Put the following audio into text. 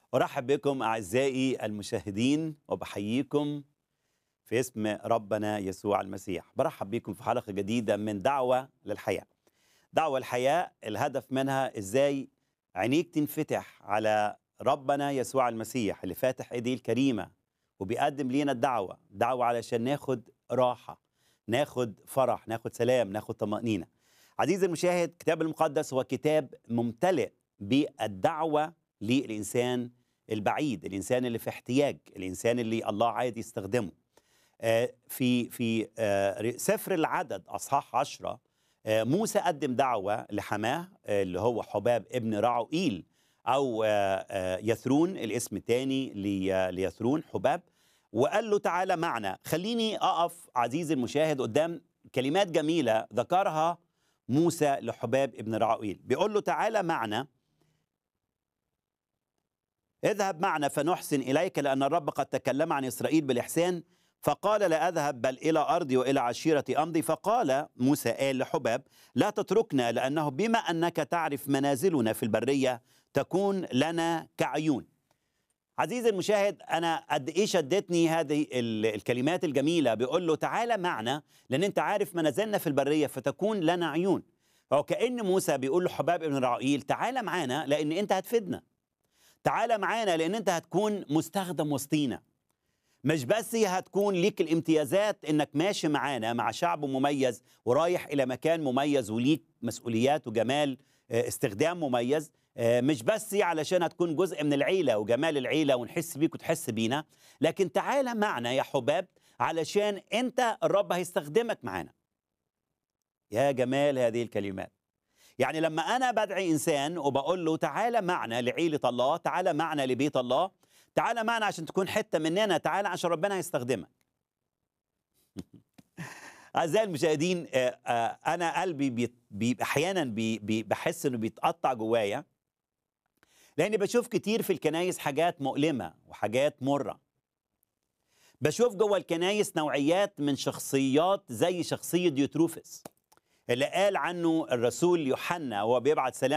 أرحب بكم أعزائي المشاهدين وبحييكم في اسم ربنا يسوع المسيح برحب بكم في حلقة جديدة من دعوة للحياة دعوة الحياة الهدف منها إزاي عينيك تنفتح على ربنا يسوع المسيح اللي فاتح إيديه الكريمة وبيقدم لينا الدعوة دعوة علشان ناخد راحة ناخد فرح ناخد سلام ناخد طمأنينة عزيزي المشاهد الكتاب المقدس هو كتاب ممتلئ بالدعوة للإنسان البعيد الإنسان اللي في احتياج الإنسان اللي الله عايز يستخدمه آه، في في آه، سفر العدد أصحاح عشرة آه، موسى قدم دعوة لحماه آه، اللي هو حباب ابن رعوئيل أو آه، آه، يثرون الاسم الثاني لي- ليثرون حباب وقال له تعالى معنا خليني أقف عزيزي المشاهد قدام كلمات جميلة ذكرها موسى لحباب ابن رعوئيل بيقول له تعالى معنا اذهب معنا فنحسن إليك لأن الرب قد تكلم عن إسرائيل بالإحسان فقال لا أذهب بل إلى أرضي وإلى عشيرتي أمضي فقال موسى قال لحباب لا تتركنا لأنه بما أنك تعرف منازلنا في البرية تكون لنا كعيون عزيزي المشاهد أنا قد إيه شدتني هذه ال- الكلمات الجميلة بيقول له تعالى معنا لأن أنت عارف منازلنا في البرية فتكون لنا عيون فهو كأن موسى بيقول له حباب ابن رعيل تعالى معانا لأن أنت هتفيدنا تعالى معانا لأن أنت هتكون مستخدم وسطينا مش بس هتكون ليك الامتيازات انك ماشي معانا مع شعب مميز ورايح الى مكان مميز وليك مسؤوليات وجمال آه، استخدام مميز آه، مش بس علشان هتكون جزء من العيله وجمال العيله ونحس بيك وتحس بينا لكن تعالى معنا يا حباب علشان انت الرب هيستخدمك معانا يا جمال هذه الكلمات يعني لما انا بدعي انسان وبقول له تعالى معنا لعيله الله تعالى معنا لبيت الله تعالى معنا عشان تكون حته مننا تعالى عشان ربنا هيستخدمك اعزائي المشاهدين آه، آه، انا قلبي بي بي احيانا بي بي بحس انه بيتقطع جوايا لاني بشوف كتير في الكنايس حاجات مؤلمه وحاجات مره بشوف جوه الكنايس نوعيات من شخصيات زي شخصيه ديوتروفس اللي قال عنه الرسول يوحنا وهو بيبعت سلام